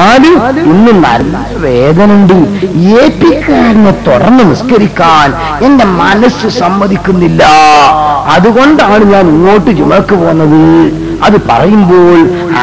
ആദ്യം ഇന്ന് നല്ല വേദനുണ്ട് ഏപ്പിക്കാരനെ തുടർന്ന് നിസ്കരിക്കാൻ എന്റെ മനസ്സ് സമ്മതിക്കുന്നില്ല അതുകൊണ്ടാണ് ഞാൻ ഇങ്ങോട്ട് ചുമക്ക് പോന്നത് അത് പറയുമ്പോൾ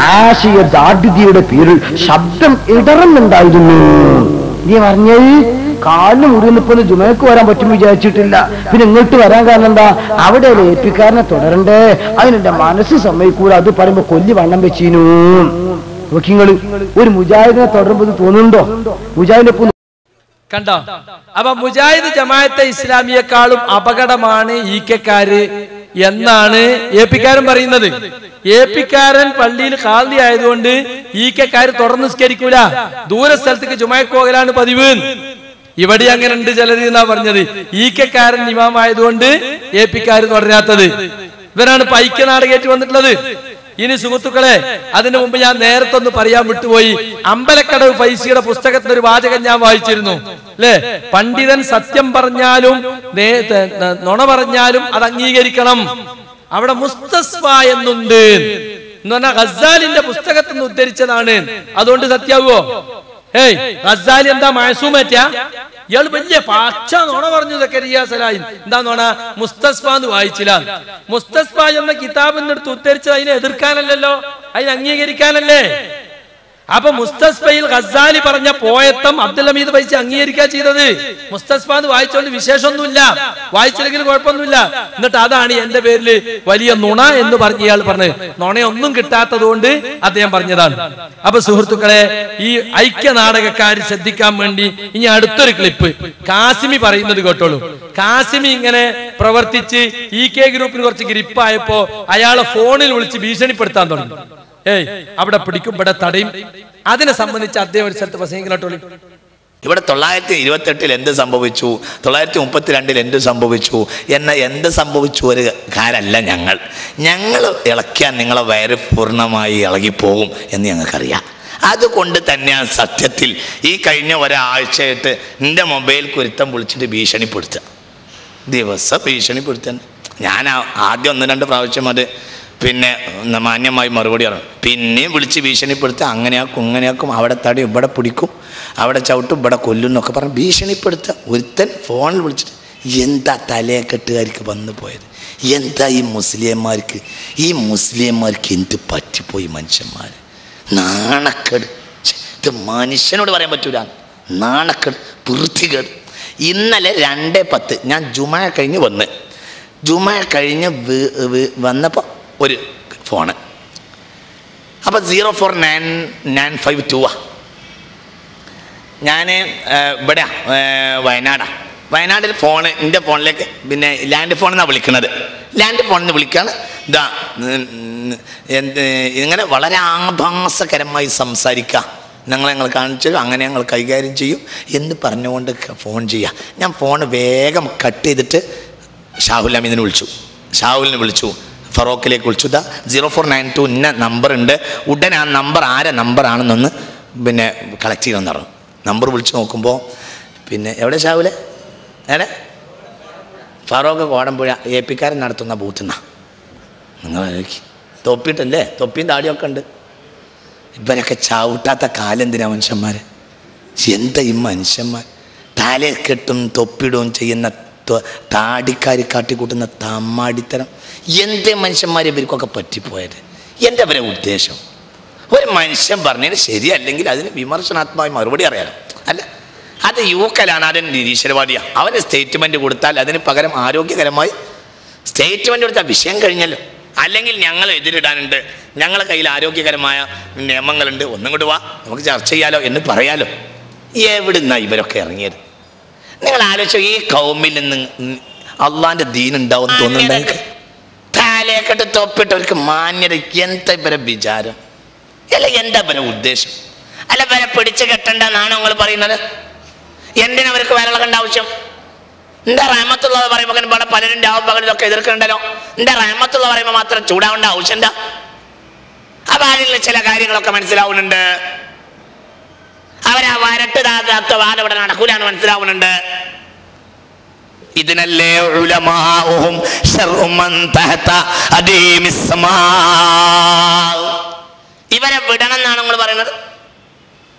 ആശയ ദാർഢ്യതയുടെ പേരിൽ ശബ്ദം ഇടറുന്നുണ്ടായിരുന്നു നീ പറഞ്ഞത് കാലിന് മുറിയുന്നപ്പോ ജുമയ്ക്ക് വരാൻ പറ്റും വിചാരിച്ചിട്ടില്ല പിന്നെ ഇങ്ങോട്ട് വരാൻ കാരണം എന്താ അവിടെ ഒരു ഏപ്പിക്കാരനെ തുടരണ്ടേ അതിനെന്റെ മനസ്സ് സമ്മതിക്കൂല അത് പറയുമ്പോ കൊല്ലി വണ്ണം വെച്ചീനു നോക്കിങ്ങള് ഒരു മുജാഹിദിനെ തുടരുമ്പോ ഇത് തോന്നുന്നുണ്ടോ മുജാഹിദിനെ കണ്ടോ അപ്പൊ മുജാഹിദ് ജമാഅത്തെ ഇസ്ലാമിയെക്കാളും അപകടമാണ് ഈ കെക്കാര് എന്നാണ് എ പിക്കാരൻ പറയുന്നത് എ പിക്കാരൻ പള്ളിയിൽ ഖാദി ആയതുകൊണ്ട് ഈ കെക്കാര് തുറന്ന് നിസ്കരിക്കൂല ദൂര സ്ഥലത്തേക്ക് ജുമാക്ക് പോകലാണ് പതിവ് ഇവിടെ അങ്ങനെ ഉണ്ട് ചിലര് എന്നാ പറഞ്ഞത് ഈ കെക്കാരൻ ഇമാമായതുകൊണ്ട് എ പിക്കാര് തുടരാത്തത് ഇവരാണ് പൈക്ക നാടകേറ്റ് വന്നിട്ടുള്ളത് ഇനി സുഹൃത്തുക്കളെ അതിനു മുമ്പ് ഞാൻ നേരത്തെ ഒന്ന് പറയാൻ വിട്ടുപോയി അമ്പലക്കടവ് ഫൈസിയുടെ പുസ്തകത്തിൽ ഒരു വാചകം ഞാൻ വായിച്ചിരുന്നു അല്ലേ പണ്ഡിതൻ സത്യം പറഞ്ഞാലും നേ- ത- ത- നുണ പറഞ്ഞാലും അത് അംഗീകരിക്കണം അവിടെ മുസ്തസ്ഫ എന്നുണ്ട് എന്ന് പറഞ്ഞാൽ ഗസാലിന്റെ പുസ്തകത്തിൽ നിന്ന് ഉദ്ധരിച്ചതാണ് അതുകൊണ്ട് സത്യാവോ ഏയ് ഗസാലി എന്താ മഴസൂമേറ്റ ഇയാൾ വലിയ പാച്ച നോണ പറഞ്ഞു സക്കരിയ സലായി എന്താ നോണ മുസ്തസ്ഫ എന്ന് വായിച്ചില്ല മുസ്തസ്ഫ എന്ന കിതാബിന്റെ അടുത്ത് ഉദ്ധരിച്ചത് അതിനെ എതിർക്കാനല്ലല്ലോ അതിനെ അംഗീകരിക്കാനല്ലേ അപ്പൊ മുസ്തസ്ഫയിൽ ഖസാലി പറഞ്ഞ പോയത്തം അബ്ദുൽ ഹമീദ് പൈസ അംഗീകരിക്കുക ചെയ്തത് മുസ്തസ്ഫ എന്ന് വായിച്ചോണ്ട് വിശേഷമൊന്നുമില്ല വായിച്ചില്ലെങ്കിൽ കുഴപ്പമൊന്നുമില്ല എന്നിട്ട് അതാണ് എന്റെ പേരിൽ വലിയ നുണ എന്ന് പറഞ്ഞ ഇയാൾ പറഞ്ഞത് നുണയൊന്നും കിട്ടാത്തത് കൊണ്ട് അദ്ദേഹം പറഞ്ഞതാണ് അപ്പൊ സുഹൃത്തുക്കളെ ഈ ഐക്യ നാടകക്കാർ ശ്രദ്ധിക്കാൻ വേണ്ടി ഇനി അടുത്തൊരു ക്ലിപ്പ് കാസിമി പറയുന്നത് കേട്ടോളൂ കാസിമി ഇങ്ങനെ പ്രവർത്തിച്ച് ഇ കെ ഗ്രൂപ്പിന് കുറച്ച് ഗ്രിപ്പായപ്പോ അയാളെ ഫോണിൽ വിളിച്ച് ഭീഷണിപ്പെടുത്താൻ തുടങ്ങി ഏയ് അവിടെ പിടിക്കും ഇവിടെ തടയും അതിനെ സംബന്ധിച്ച് അദ്ദേഹം ഒരു സ്ഥലത്ത് പ്രസംഗിക്കലോട്ടോളി ഇവിടെ തൊള്ളായിരത്തി ഇരുപത്തെട്ടിൽ എന്ത് സംഭവിച്ചു തൊള്ളായിരത്തി മുപ്പത്തിരണ്ടിൽ എന്ത് സംഭവിച്ചു എന്ന എന്ത് സംഭവിച്ചു ഒരു കാരല്ല ഞങ്ങൾ ഞങ്ങൾ ഇളക്കിയാൽ നിങ്ങളെ വയറ് പൂർണ്ണമായി ഇളകിപ്പോകും എന്ന് ഞങ്ങൾക്കറിയാം അതുകൊണ്ട് തന്നെയാണ് സത്യത്തിൽ ഈ കഴിഞ്ഞ ഒരാഴ്ചയായിട്ട് എൻ്റെ മൊബൈൽ കുരുത്തം വിളിച്ചിട്ട് ഭീഷണിപ്പെടുത്തുക ദിവസം ഭീഷണിപ്പെടുത്താൻ ഞാൻ ആ- ആദ്യം ഒന്ന് രണ്ട് പ്രാവശ്യം അത് പിന്നെ ന- മാന്യമായി മറുപടി പറഞ്ഞു പിന്നെയും വിളിച്ച് ഭീഷണിപ്പെടുത്തുക അങ്ങനെയാക്കും ഇങ്ങനെയാക്കും അവിടെ തടി ഇവിടെ പിടിക്കും അവിടെ ചവിട്ടും ഇവിടെ കൊല്ലും എന്നൊക്കെ പറഞ്ഞ് ഭീഷണിപ്പെടുത്തുക ഒരുത്തൻ ഫോണിൽ വിളിച്ചിട്ട് എന്താ തലയെക്കെട്ടുകാർക്ക് വന്നു പോയത് എന്താ ഈ മുസ്ലിംമാർക്ക് ഈ മുസ്ലിംമാർക്ക് എന്ത് പറ്റിപ്പോയി മനുഷ്യന്മാർ നാണക്കേട് ഛെ, ഇത് മനുഷ്യനോട് പറയാൻ പറ്റൂല നാണക്കേട് വൃത്തികേട് ഇന്നലെ രണ്ട് പത്ത് ഞാൻ ജുമ കഴിഞ്ഞ് വന്ന് ജുമ കഴിഞ്ഞ് വ്- വ്- വന്നപ്പോൾ ഒരു ഫോണ് അപ്പോൾ zero four nine nine five two ആ ഞാൻ ഇവിടെ വയനാടാ വയനാട്ടിൽ ഫോണ് എൻ്റെ ഫോണിലേക്ക് പിന്നെ ലാൻഡ് ഫോണിൽ നിന്നാണ് വിളിക്കുന്നത് ലാൻഡ് ഫോണിൽ നിന്ന് വിളിക്കുകയാണ് ഇതാ ഉം, ഉം, എന്ത് ഇങ്ങനെ വളരെ ആഭാസകരമായി സംസാരിക്കുക ഞങ്ങൾ ഞങ്ങൾ കാണിച്ചു അങ്ങനെ ഞങ്ങൾ കൈകാര്യം ചെയ്യും എന്ന് പറഞ്ഞുകൊണ്ട് ക- ഫോൺ ചെയ്യുക ഞാൻ ഫോൺ വേഗം കട്ട് ചെയ്തിട്ട് ഷാഹുൽ അമീദിനെ വിളിച്ചു ഷാഹുലിനെ വിളിച്ചു ഫറോക്കിലേക്ക് വിളിച്ചു ഇതാ സീറോ ഫോർ നയൻ ടു ഇന്ന നമ്പർ ഉണ്ട് ഉടനെ ആ നമ്പർ ആരെ നമ്പറാണെന്നൊന്ന് പിന്നെ കളക്ട് ചെയ്യണമെന്ന് പറഞ്ഞു നമ്പർ വിളിച്ച് നോക്കുമ്പോൾ പിന്നെ എവിടെ ഷാഹുലെ എവിടെ ഫറോക്ക് കോടമ്പുഴ എ പിക്കാരൻ നടത്തുന്ന ബൂത്ത് നിന്നാ നിങ്ങൾ ആലോചിക്ക്. തൊപ്പിയിട്ടല്ലേ തൊപ്പിയും താടിയൊക്കെ ഉണ്ട് ഇവരൊക്കെ ചവിട്ടാത്ത കാലെന്തിനാ മനുഷ്യന്മാർ എന്താ ഈ മനുഷ്യന്മാർ തലയെ കെട്ടും തൊപ്പിടുകയും ചെയ്യുന്ന തൊ- താടിക്കാരി കാട്ടിക്കൂട്ടുന്ന തമ്മാടിത്തരം എന്തേ മനുഷ്യന്മാർ ഇവർക്കൊക്കെ പറ്റിപ്പോയത് എന്താ അവരെ ഉദ്ദേശം ഒരു മനുഷ്യൻ പറഞ്ഞതിന് ശരിയല്ലെങ്കിൽ അതിന് വിമർശനാത്മകമായി മറുപടി അറിയാലോ അല്ല അത് യൂക്കലാണ് അതിന് നിരീശ്വരവാദിയാണ് അവന് സ്റ്റേറ്റ്മെൻറ്റ് കൊടുത്താൽ അതിന് പകരം ആരോഗ്യകരമായി സ്റ്റേറ്റ്മെൻറ്റ് കൊടുത്താൽ വിഷയം കഴിഞ്ഞല്ലോ അല്ലെങ്കിൽ ഞങ്ങൾ എതിരിടാനുണ്ട് ഞങ്ങളെ കയ്യിൽ ആരോഗ്യകരമായ നിയമങ്ങളുണ്ട് ഒന്നും കൂടി വാ നമുക്ക് ചർച്ച ചെയ്യാലോ എന്ന് പറയാലോ എവിടുന്നാ ഇവരൊക്കെ ഇറങ്ങിയത് നിങ്ങൾ ആലോചിച്ചോ ഈ കൗമിൽ നിന്ന് അള്ളാന്റെ ദീൻ ഉണ്ടാവും തോന്നുന്നുണ്ടെങ്കിൽ താലേക്കെട്ട് തൊപ്പിട്ടവർക്ക് മാന്യത എന്താ ഇവരെ വിചാരം അല്ല എന്താ ഇവരെ ഉദ്ദേശം അല്ല ഇവരെ പിടിച്ചു കെട്ടണ്ടെന്നാണ് നിങ്ങൾ പറയുന്നത് എന്തിനാ അവർക്ക് വരളകണ്ട ആവശ്യം എന്താ റഹമത്തുള്ളത് പറയുമ്പോൾ ഇവിടെ പലരും രാവും പകലിലൊക്കെ എതിർക്കണ്ടല്ലോ എന്താ റഹമത്തുള്ള പറയുമ്പോൾ മാത്രം ചൂടാവേണ്ട ആവശ്യം എന്താ അപ്പൊ അതിൽ ചില കാര്യങ്ങളൊക്കെ മനസ്സിലാവുന്നുണ്ട് അവരാ വരട്ട് താത്ത വാദം ഇവിടെ നടക്കൂലാണ് മനസ്സിലാവുന്നുണ്ട് ഇതിനല്ലേ ഉലമാഉഹും ശർഉ മൻ തഹത അദീമിസ് സമാ. ഇവരെ വിടണം എന്നാണ് നിങ്ങൾ പറയുന്നത്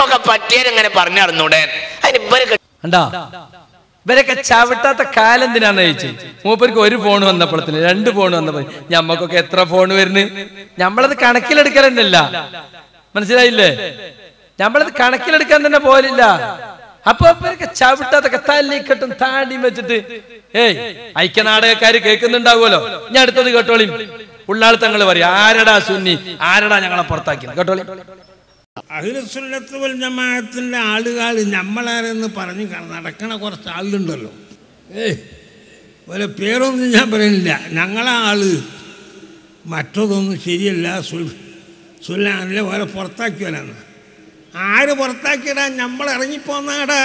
നിങ്ങൾക്കൊക്കെ പറ്റിയാലിങ്ങനെ പറഞ്ഞു നടന്നൂടെ അതിന് ഇവരൊക്കെ കണ്ടാ ഇവരൊക്കെ ചവിട്ടാത്ത കാലം എന്തിനാന്ന് ചോദിച്ചു മൂപ്പർക്ക് ഒരു ഫോൺ വന്നപ്പോഴത്തിന് രണ്ട് ഫോൺ വന്നപ്പോ ഞമ്മക്കൊക്കെ എത്ര ഫോൺ വരുന്നു നമ്മളത് കണക്കിലെടുക്കലെന്നല്ല മനസ്സിലായില്ലേ നമ്മളത് കണക്കിലെടുക്കാൻ തന്നെ പോലില്ല അപ്പൊ ഇവരൊക്കെ ചവിട്ടാത്തൊക്കെ തല്ലിക്കെട്ടും താടിയും വെച്ചിട്ട് ഏയ് ഐക്യനാടകക്കാര് കേൾക്കുന്നുണ്ടാവുമല്ലോ ഞാൻ അടുത്തത് കേട്ടോളി ഉള്ളാൾ തങ്ങൾ പറയും ആരടാ സുന്നി ആരടാ ഞങ്ങളെ പുറത്താക്കി കേട്ടോളി അഖിലസുന്നത്ത് വൽ ജമാഅത്തിൻ്റെ ആളുകൾ നമ്മളാരെന്ന് പറഞ്ഞ് ക- നടക്കണ കുറച്ച് ആളുണ്ടല്ലോ ഏയ് ഓരോ പേരൊന്നും ഞാൻ പറയുന്നില്ല ഞങ്ങളെ ആള് മറ്റതൊന്നും ശരിയല്ല സുൽ സുല്ലാനല്ലേ ഓരോ പുറത്താക്കിയവനാണ് ആര് പുറത്താക്കിയടാ നമ്മൾ ഇറങ്ങിപ്പോന്നാടാ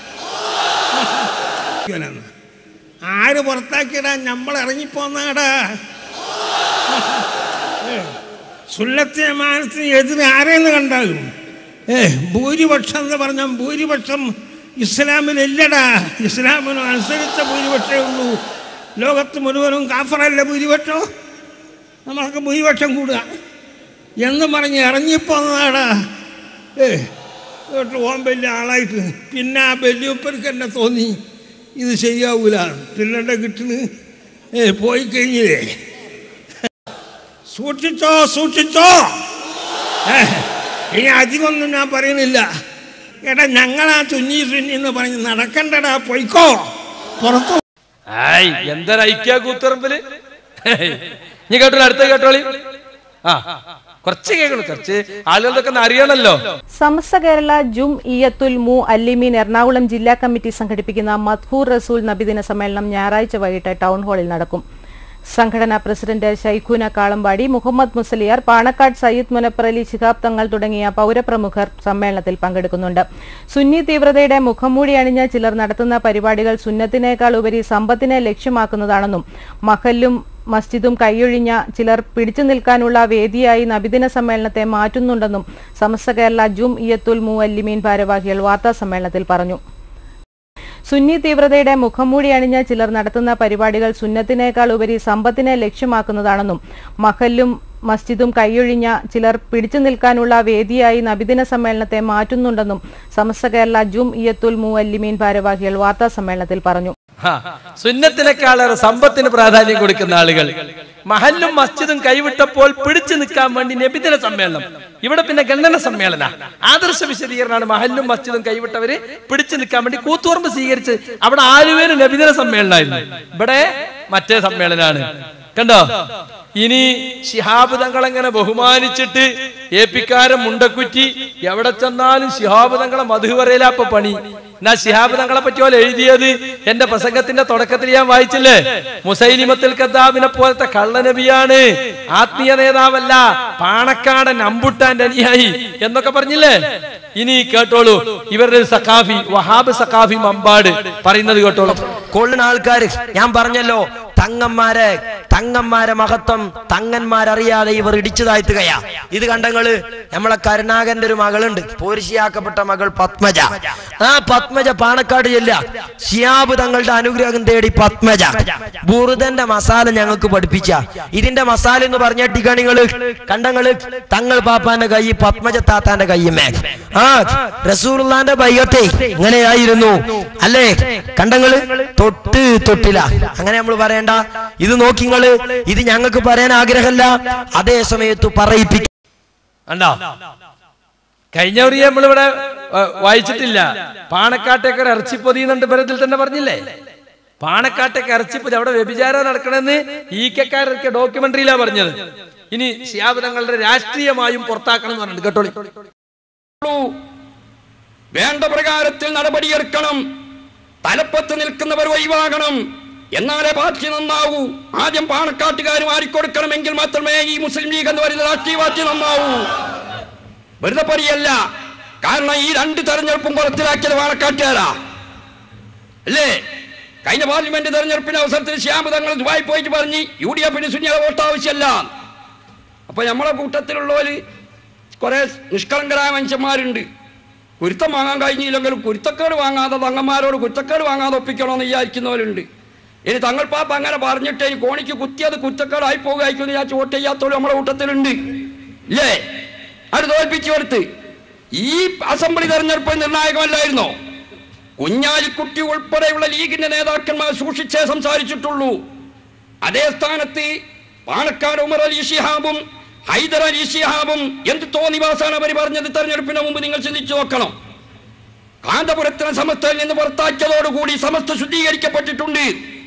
ാണ് ആര് പുറത്താക്കിയടാ നമ്മൾ ഇറങ്ങിപ്പോന്നാടാ സുന്നത്തെ മാനത്തിന് എതിരെ ആരെന്ന് കണ്ടാലും ഏ ഭൂരിപക്ഷം എന്ന് പറഞ്ഞാൽ ഭൂരിപക്ഷം ഇസ്ലാമിലില്ലടാ ഇസ്ലാമിന് അനുസരിച്ച ഭൂരിപക്ഷമേ ഉള്ളൂ ലോകത്ത് മുഴുവനും കാഫറല്ല ഭൂരിപക്ഷം നമ്മൾക്ക് ഭൂരിപക്ഷം കൂടുക എന്ന് പറഞ്ഞ് ഇറങ്ങിപ്പോന്നതാടാ ഏ ഇങ്ങോട്ട് പോകാൻ വലിയ ആളായിട്ട് പിന്നെ ആ വലിയപ്പർക്ക് എന്നെ തോന്നി ഇത് ശരിയാവൂല പിള്ളേരുടെ കിട്ടുന്നു ഏ പോയി കഴിഞ്ഞില്ലേ സൂക്ഷിച്ചോ സൂക്ഷിച്ചോ ഏ, ഇനി അധികമൊന്നും ഞാൻ പറയുന്നില്ല എടാ ഞങ്ങളാ തുന്നി തുന്നി എന്ന് പറഞ്ഞ് നടക്കണ്ടടാ പൊയ്ക്കോ പുറത്തു ആയ് എന്തൊരു ഐക്യ കൂത്തുറമ്പില് നീ കേട്ടോളി അടുത്ത കേട്ടോളി ആ കുറച്ച് കേൾക്കണം കുറച്ച് ആളുകൾക്കൊക്കെ ഒന്ന് അറിയണല്ലോ സമസ്ത കേരള ജും ഇയത്തുൽ മു അല്ലിമീൻ എറണാകുളം ജില്ലാ കമ്മിറ്റി സംഘടിപ്പിക്കുന്ന മദ്ഹൂർ റസൂൽ നബിദിന സമ്മേളനം ഞായറാഴ്ച വൈകിട്ട് ടൗൺ ഹാളിൽ നടക്കും സംഘടനാ പ്രസിഡന്റ് ഷൈഖൂന കാളമ്പാടി മുഹമ്മദ് മുസലിയാർ പാണക്കാട് സയ്യിദ് മുനപ്പറലി ശിഹാബ് തങ്ങൾ തുടങ്ങിയ പൗരപ്രമുഖർ സമ്മേളനത്തിൽ പങ്കെടുക്കുന്നുണ്ട് സുന്നി തീവ്രതയുടെ മുഖംമൂടി അണിഞ്ഞ ചിലർ നടത്തുന്ന പരിപാടികൾ സുന്നത്തിനേക്കാൾ ഉപരി സമ്പത്തിനെ ലക്ഷ്യമാക്കുന്നതാണെന്നും മഹല്ലും മസ്ജിദും കൈയൊഴിഞ്ഞ ചിലർ പിടിച്ചു നിൽക്കാനുള്ള വേദിയായി നബിദിന സമ്മേളനത്തെ മാറ്റുന്നുണ്ടെന്നും സമസ്ത കേരള ജും ഇയത്തുൽ മുവല്ലിമീൻ ഭാരവാഹികൾ വാർത്താ സമ്മേളനത്തിൽ പറഞ്ഞു സുന്നി തീവ്രതയുടെ മുഖംമൂടി അണിഞ്ഞ ചിലർ നടത്തുന്ന പരിപാടികൾ സുന്നത്തിനേക്കാൾ ഉപരി സമ്പത്തിനെ ലക്ഷ്യമാക്കുന്നതാണെന്നും മഹല്ലും മസ്ജിദും കൈയൊഴിഞ്ഞ ചിലർ പിടിച്ചു നിൽക്കാനുള്ള വേദിയായി നബിദിന സമ്മേളനത്തെ മാറ്റുന്നുണ്ടെന്നും സമസ്ത കേരള ജും ഇയത്തുൽ മുവല്ലിമീൻ ഭാരവാഹികൾ വാർത്താ സമ്മേളനത്തിൽ പറഞ്ഞു ഹാ, സുന്നത്തിനേക്കാളേറെ സമ്പത്തിന് പ്രാധാന്യം കൊടുക്കുന്ന ആളുകൾ മഹല്ലും മസ്ജിദും കൈവിട്ടപ്പോൾ പിടിച്ചു നിൽക്കാൻ വേണ്ടി നബിദിന സമ്മേളനം ഇവിടെ പിന്നെ ഗണ്ഡന സമ്മേളന ആദർശ വിശദീകരണമാണ് മഹല്ലും മസ്ജിദും കൈവിട്ടവര് പിടിച്ചു നിൽക്കാൻ വേണ്ടി കൂത്തുപറമ്പ് സ്വീകരിച്ച് അവിടെ ആലുവേര് നബിദിന സമ്മേളനമായിരുന്നു ഇവിടെ മറ്റേ സമ്മേളനാണ് കണ്ടോ ഇനി ശിഹാബ് തങ്ങൾ എങ്ങനെ ബഹുമാനിച്ചിട്ട് ഏപ്പിക്കാരൻ മുണ്ടക്കുറ്റി എവിടെ ചെന്നാലും ശിഹാബ് തങ്ങളെ മധു പറയലാപ്പ പണി എന്നാ ശിഹാബ് തങ്ങളെ പറ്റി പോലെ എഴുതിയത് എന്റെ പ്രസംഗത്തിന്റെ തുടക്കത്തിൽ ഞാൻ വായിച്ചില്ലേ മുസൈലിമത്തിൽ കദ്ദാബിനെ പോലത്തെ കള്ളനബിയാണ് ആത്മീയ നേതാവല്ല പാണക്കാടൻ അമ്പുട്ടാന്റെ അനുയായി എന്നൊക്കെ പറഞ്ഞില്ലേ ഇനി കേട്ടോളൂ ഇവരുടെ ഒരു സഖാഫി വഹാബ് സഖാഫി മമ്പാട് പറയുന്നത് കേട്ടോളൂ കൊള്ളുന്ന ആൾക്കാർ ഞാൻ പറഞ്ഞല്ലോ തങ്ങന്മാരെ തങ്ങന്മാരെ മഹത്വം തങ്ങന്മാരറിയാതെ ഇവർ ഇടിച്ചു താഴ്ത്തുകയാ ഇത് കണ്ടങ്ങള് നമ്മളെ കരുണാകരന്റെ ഒരു മകളുണ്ട് പോരിശിയാക്കപ്പെട്ട മകൾ പത്മജ ആ പത്മജ പാണക്കാട് ചെല്ല ഷിയാബ് തങ്ങളുടെ അനുഗ്രഹം തേടി പത്മജ ബുറുദന്റെ മസാല ഞങ്ങൾക്ക് പഠിപ്പിച്ച ഇതിന്റെ മസാല എന്ന് പറഞ്ഞിട്ടിക്കണിങ്ങള് കണ്ടങ്ങള് തങ്ങൾ പാപ്പാന്റെ കൈ പത്മജ താത്താന്റെ കയ്യുമേ ആ റസൂർലാന്റെ ബൈകത്തെ ഇങ്ങനെയായിരുന്നു അല്ലേ കണ്ടങ്ങള് തൊട്ട് തൊട്ടില്ല അങ്ങനെ നമ്മൾ പറയണ്ട ഇത് നോക്കിങ്ങള് ഇത് ഞങ്ങൾക്ക് പറയാൻ ആഗ്രഹമല്ല അതേ സമയത്ത് പറയിപ്പിക്കും കണ്ടോ കഴിഞ്ഞ ഒരു നമ്മളിവിടെ ഏ, വായിച്ചിട്ടില്ല പാണക്കാട്ടേക്കർ ഇറച്ചിപ്പൊതി എന്നുണ്ട് പരത്തിൽ തന്നെ പറഞ്ഞില്ലേ പാണക്കാട്ടേക്ക് ഇറച്ചിപ്പൊതി അവിടെ വ്യഭിചാരം നടക്കണമെന്ന് ഈ കെക്കാരൊക്കെ ഡോക്യുമെന്ററിയിലാ പറഞ്ഞത് ഇനി ശിയാബ് തങ്ങളുടെ രാഷ്ട്രീയമായും പുറത്താക്കണം എന്ന് പറഞ്ഞിട്ട് കേട്ടോളി വേണ്ട പ്രകാരത്തിൽ നടപടിയെടുക്കണം തലപ്പത്ത് നിൽക്കുന്നവർ ഒഴിവാകണം എന്നാലേ പാർട്ടി നന്നാവൂ ആദ്യം പാണക്കാട്ടുകാർ മാറിക്കൊടുക്കണമെങ്കിൽ മാത്രമേ ഈ മുസ്ലിം ലീഗ് എന്ന് പറയുന്ന രാഷ്ട്രീയ പാർട്ടി നന്നാവൂ വെറുതെ പറയല്ല കാരണം ഈ രണ്ട് തെരഞ്ഞെടുപ്പും കുളത്തിലാക്കിയത് പാണക്കാട്ടുകാരാ അല്ലേ കഴിഞ്ഞ പാർലമെന്റ് തെരഞ്ഞെടുപ്പിന്റെ അവസരത്തിൽ ശ്യാമ തങ്ങൾ ദുബായി പോയിട്ട് പറഞ്ഞ് യു ഡി എഫിന് ശൂന്യത വോട്ട് ആവശ്യമല്ല അപ്പൊ നമ്മളെ കൂട്ടത്തിലുള്ളവര് കുറെ നിഷ്കളങ്കരായ മനുഷ്യന്മാരുണ്ട് കുരുത്തം വാങ്ങാൻ കഴിഞ്ഞില്ലെങ്കിലും കുരുത്തക്കേട് വാങ്ങാതെ തങ്ങന്മാരോട് കുരുത്തക്കേട് വാങ്ങാതെ ഒപ്പിക്കണമെന്ന് വിചാരിക്കുന്നവരുണ്ട് ഇനി തങ്ങൾ പാപ്പ അങ്ങനെ പറഞ്ഞിട്ട് ഈ കോണിക്ക് കുത്തിയത് കുറ്റക്കേടായി പോകുമായിരിക്കും ഞാൻ വോട്ട് ചെയ്യാത്തവരും നമ്മുടെ കൂട്ടത്തിലുണ്ട് ഇല്ലേ അത് തോൽപ്പിച്ചു കൊടുത്ത് ഈ അസംബ്ലി തെരഞ്ഞെടുപ്പ് നിർണായകമല്ലായിരുന്നോ കുഞ്ഞാലിക്കുട്ടി ഉൾപ്പെടെയുള്ള ലീഗിന്റെ നേതാക്കന്മാർ സൂക്ഷിച്ചേ സംസാരിച്ചിട്ടുള്ളൂ അതേ സ്ഥാനത്ത് പാണക്കാട് ഉമർ അലി ഷിഹാബും ഹൈദർ അലി ഷിഹാബും എന്ത് തോന്നിവാസാണ് അവർ പറഞ്ഞത് തെരഞ്ഞെടുപ്പിന് മുമ്പ് നിങ്ങൾ ചിന്തിച്ചു നോക്കണം കാന്തപുരത്തിന് സമസ്തയിൽ നിന്ന് പുറത്താക്കിയതോടുകൂടി സമസ്ത ശുദ്ധീകരിക്കപ്പെട്ടിട്ടുണ്ട്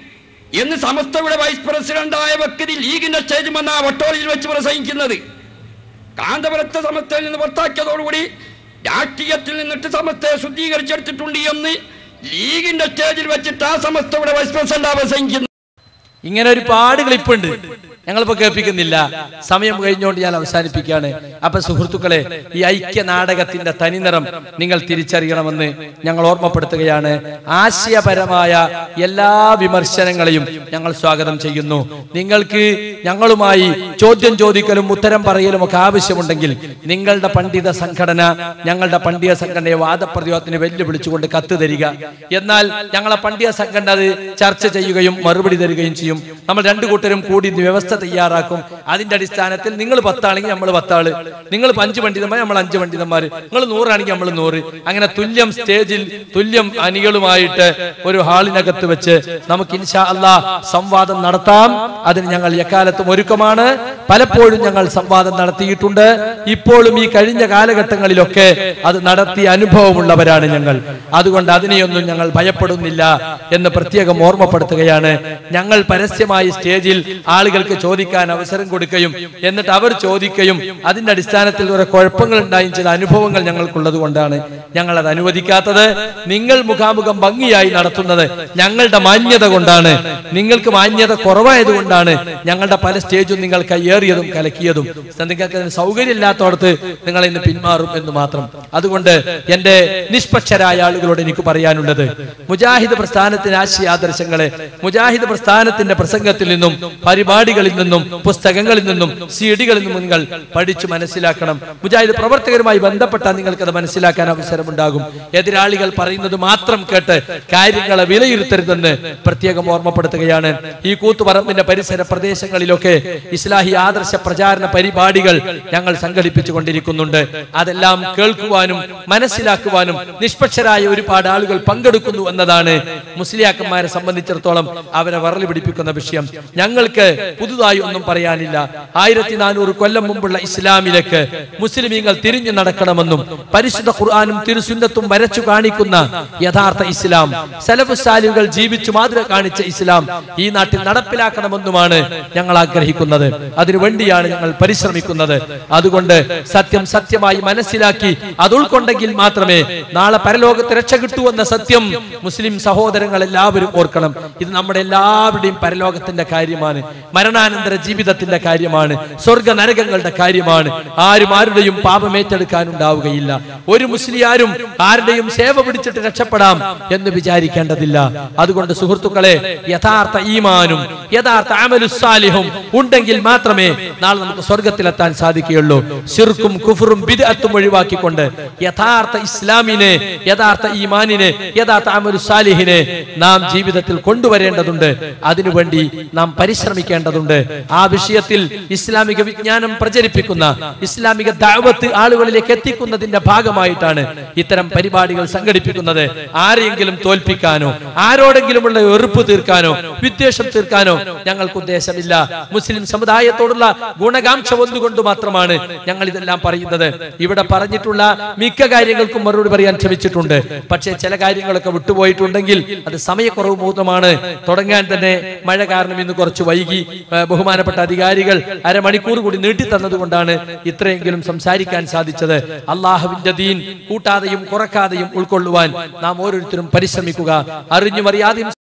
എന്ന് സമസ്തയുടെ വൈസ് പ്രസിഡന്റായ വ്യക്തി ലീഗിന്റെ സ്റ്റേജ് വന്ന വട്ടോളിയിൽ വെച്ച് പ്രസംഗിക്കുന്നത് കാന്തപുരത്തെ സമസ്തയിൽ നിന്ന് പുറത്താക്കിയതോടുകൂടി രാഷ്ട്രീയത്തിൽ നിന്നിട്ട് സമസ്തയെ ശുദ്ധീകരിച്ചെടുത്തിട്ടുണ്ട് എന്ന് ലീഗിന്റെ സ്റ്റേജിൽ വെച്ചിട്ട് ആ സമസ്തയുടെ വൈസ് പ്രസിഡന്റ് പ്രസംഗിക്കുന്നത് ഇങ്ങനെ ഒരുപാട് ക്ലിപ്പുണ്ട് ഞങ്ങളിപ്പോ കേൾപ്പിക്കുന്നില്ല സമയം കഴിഞ്ഞുകൊണ്ട് ഞാൻ അവസാനിപ്പിക്കുകയാണ് അപ്പൊ സുഹൃത്തുക്കളെ ഈ ഐക്യ നാടകത്തിന്റെ തനിനിറം നിങ്ങൾ തിരിച്ചറിയണമെന്ന് ഞങ്ങൾ ഓർമ്മപ്പെടുത്തുകയാണ് ആശയപരമായ എല്ലാ വിമർശനങ്ങളെയും ഞങ്ങൾ സ്വാഗതം ചെയ്യുന്നു നിങ്ങൾക്ക് ഞങ്ങളുമായി ചോദ്യം ചോദിക്കലും ഉത്തരം പറയലും ഒക്കെ ആവശ്യമുണ്ടെങ്കിൽ നിങ്ങളുടെ പണ്ഡിത സംഘടന ഞങ്ങളുടെ പണ്ഡിത സംഘടനയെ വാദപ്രതിവാദത്തിന് വെല്ലുവിളിച്ചുകൊണ്ട് കത്ത് തരിക എന്നാൽ ഞങ്ങളെ പണ്ഡിത സംഘടന അത് ചർച്ച ചെയ്യുകയും മറുപടി തരികയും ചെയ്യും നമ്മൾ രണ്ടു കൂട്ടരും കൂടി ഇത് വ്യവസ്ഥ തയ്യാറാക്കും അതിന്റെ അടിസ്ഥാനത്തിൽ നിങ്ങൾ പത്താണെങ്കിൽ നമ്മൾ പത്താള് നിങ്ങൾ അഞ്ച് പണ്ഡിതന്മാർ നമ്മൾ അഞ്ച് പണ്ഡിതന്മാർ നിങ്ങൾ നൂറാണെങ്കിൽ നമ്മൾ നൂറ് അങ്ങനെ തുല്യം സ്റ്റേജിൽ തുല്യം അണികളുമായിട്ട് ഒരു ഹാളിനകത്ത് വെച്ച് നമുക്ക് ഇൻഷാ അല്ലാ സംവാദം നടത്താം അതിന് ഞങ്ങൾ എക്കാലത്തും ഒരുക്കമാണ് പലപ്പോഴും ഞങ്ങൾ സംവാദം നടത്തിയിട്ടുണ്ട് ഇപ്പോഴും ഈ കഴിഞ്ഞ കാലഘട്ടങ്ങളിലൊക്കെ അത് നടത്തിയ അനുഭവമുള്ളവരാണ് ഞങ്ങൾ അതുകൊണ്ട് അതിനെയൊന്നും ഞങ്ങൾ ഭയപ്പെടുന്നില്ല എന്ന് പ്രത്യേകം ഓർമ്മപ്പെടുത്തുകയാണ് ഞങ്ങൾ പരസ്യമായി സ്റ്റേജിൽ ആളുകൾക്ക് ചോദിക്കാൻ അവസരം കൊടുക്കുകയും എന്നിട്ട് അവർ ചോദിക്കുകയും അതിന്റെ അടിസ്ഥാനത്തിൽ കുറെ കുഴപ്പങ്ങൾ ഉണ്ടായും ചില അനുഭവങ്ങൾ ഞങ്ങൾക്കുള്ളത് കൊണ്ടാണ് ഞങ്ങൾ അത് അനുവദിക്കാത്തത് നിങ്ങൾ മുഖാമുഖം ഭംഗിയായി നടത്തുന്നത് ഞങ്ങളുടെ മാന്യത കൊണ്ടാണ് നിങ്ങൾക്ക് മാന്യത കുറവായത് കൊണ്ടാണ് ഞങ്ങളുടെ പല സ്റ്റേജും നിങ്ങൾ കയ്യേറിയതും കലക്കിയതും നിങ്ങൾക്ക് അതിന് സൗകര്യമില്ലാത്തടത്ത് നിങ്ങൾ ഇന്ന് പിന്മാറും എന്ന് മാത്രം അതുകൊണ്ട് എന്റെ നിഷ്പക്ഷരായ ആളുകളോട് എനിക്ക് പറയാനുള്ളത് മുജാഹിദ് പ്രസ്ഥാനത്തിന് ആശയാദർശങ്ങളെ മുജാഹിദ് പ്രസ്ഥാനത്തിന്റെ പ്രസംഗത്തിൽ നിന്നും പരിപാടികളിൽ നിന്നും പുസ്തകങ്ങളിൽ നിന്നും സിഡികളിൽ നിന്നും നിങ്ങൾ പഠിച്ചു മനസ്സിലാക്കണം മുജാഹിദ് പ്രവർത്തകരുമായി ബന്ധപ്പെട്ടാൽ നിങ്ങൾക്ക് അത് മനസ്സിലാക്കാൻ അവസരമുണ്ടാകും എതിരാളികൾ പറയുന്നത് മാത്രം കേട്ട് കാര്യങ്ങളെ വിലയിരുത്തരുതെന്ന് പ്രത്യേകം ഓർമ്മപ്പെടുത്തുകയാണ് ഈ കൂത്തുപറമ്പിന്റെ പരിസര പ്രദേശങ്ങളിലൊക്കെ ഇസ്ലാഹി ആദർശ പ്രചാരണ പരിപാടികൾ ഞങ്ങൾ സംഘടിപ്പിച്ചു കൊണ്ടിരിക്കുന്നുണ്ട് അതെല്ലാം കേൾക്കുവാനും മനസ്സിലാക്കുവാനും നിഷ്പക്ഷരായ ഒരുപാട് ആളുകൾ പങ്കെടുക്കുന്നു എന്നതാണ് മുസ്ലിയാക്കന്മാരെ സംബന്ധിച്ചിടത്തോളം അവരെ വറളി പിടിപ്പിക്കുന്ന വിഷയം ഞങ്ങൾക്ക് പുതുതായി ഒന്നും പറയാനില്ല ആയിരത്തി നാനൂറ് കൊല്ലം മുമ്പുള്ള ഇസ്ലാമിലേക്ക് മുസ്ലിമീങ്ങൾ തിരിഞ്ഞു നടക്കണമെന്നും പരിശുദ്ധ ഖുർആാനും തിരുസുന്നത്തും വരച്ചു കാണിക്കുന്ന യഥാർത്ഥ ഇസ്ലാം സലഫുസാലികൾ ജീവിച്ചു മാതൃക കാണിച്ച ഇസ്ലാം ഈ നാട്ടിൽ നടപ്പിലാക്കണമെന്നുമാണ് ഞങ്ങൾ ആഗ്രഹിക്കുന്നത് അതിനുവേണ്ടിയാണ് ഞങ്ങൾ പരിശ്രമിക്കുന്നത് അതുകൊണ്ട് സത്യം സത്യമായി മനസ്സിലാക്കി അത് ഉൾക്കൊണ്ടെങ്കിൽ മാത്രമേ നാളെ പരലോകത്ത് രക്ഷ കിട്ടൂ എന്ന സത്യം മുസ്ലിം സഹോദരങ്ങൾ എല്ലാവരും ഓർക്കണം ഇത് നമ്മുടെ എല്ലാവരുടെയും പരലോകത്തിന്റെ കാര്യമാണ് മരണാനന്തര ജീവിതത്തിന്റെ കാര്യമാണ് സ്വർഗ നരകങ്ങളുടെ കാര്യമാണ് ആരും ആരുടെയും പാപം ഏറ്റെടുക്കാനുണ്ടാവുകയില്ല ഒരു മുസ്ലിയാരും ആരുടെയും സേവ പിടിച്ചിട്ട് രക്ഷപ്പെടാം എന്ന് വിചാരിക്കേണ്ടതില്ല അതുകൊണ്ട് സുഹൃത്തുക്കളെ യഥാർത്ഥ ഈമാനും യഥാർത്ഥ അമലുസാലിഹും ഉണ്ടെങ്കിൽ മാത്രമേ നാളെ നമുക്ക് സ്വർഗത്തിലെത്താൻ സാധിക്കുകയുള്ളൂ ശിർക്കും കുഫറും ബിദ്അത്തും ഒഴിവാക്കിക്കൊണ്ട് യഥാർത്ഥ ഇസ്ലാമിനെ യഥാർത്ഥ ഈമാനിനെ യഥാർത്ഥ അമലുസാലിഹിനെ നാം ജീവിതത്തിൽ കൊണ്ടുവരേണ്ടതുണ്ട് അതിനുവേണ്ടി നാം പരിശ്രമിക്കേണ്ടതുണ്ട് ആ വിഷയത്തിൽ ഇസ്ലാമിക വിജ്ഞാനം പ്രചരിപ്പിക്കുന്ന ഇസ്ലാമിക ദാവത്ത് ആളുകളിലേക്ക് എത്തിക്കുന്നതിന്റെ ഭാഗമായിട്ടാണ് ഇത്തരം പരിപാടികൾ സംഘടിപ്പിക്കുന്നത് ആരെയെങ്കിലും തോൽപ്പിക്കാനോ ആരോടെങ്കിലുമുള്ള വെറുപ്പ് തീർക്കാനോ വിദ്വേഷം തീർക്കാനോ ഞങ്ങൾക്ക് ഉദ്ദേശമില്ല മുസ്ലിം സമുദായത്തോടുള്ള ഗുണകാംക്ഷ ഒന്നുകൊണ്ട് മാത്രമാണ് ഞങ്ങൾ ഇതെല്ലാം പറയുന്നത് ഇവിടെ പറഞ്ഞിട്ടുള്ള മിക്ക കാര്യങ്ങൾക്കും മറുപടി പറയാൻ ശ്രമിച്ചിട്ടുണ്ട് പക്ഷേ ചില കാര്യങ്ങളൊക്കെ വിട്ടുപോയിട്ടുണ്ടെങ്കിൽ അത് സമയക്കുറവ് മൂലമാണ് തുടങ്ങാൻ തന്നെ മഴ കാരണം ഇന്ന് കുറച്ച് വൈകി ഏഹ് ബഹുമാനപ്പെട്ട അധികാരികൾ അരമണിക്കൂർ കൂടി നീട്ടി തന്നതുകൊണ്ടാണ് ഇത്രയെങ്കിലും സംസാരിക്കാൻ സാധിച്ചത് അള്ളാഹുവിന്റെ ദീൻ കൂട്ടാതെയും കുറക്കാതെയും ഉൾക്കൊള്ളുവാൻ നാം ഓരോരുത്തരും പരിശ്രമിക്കുക അറിഞ്ഞും അറിയാതെയും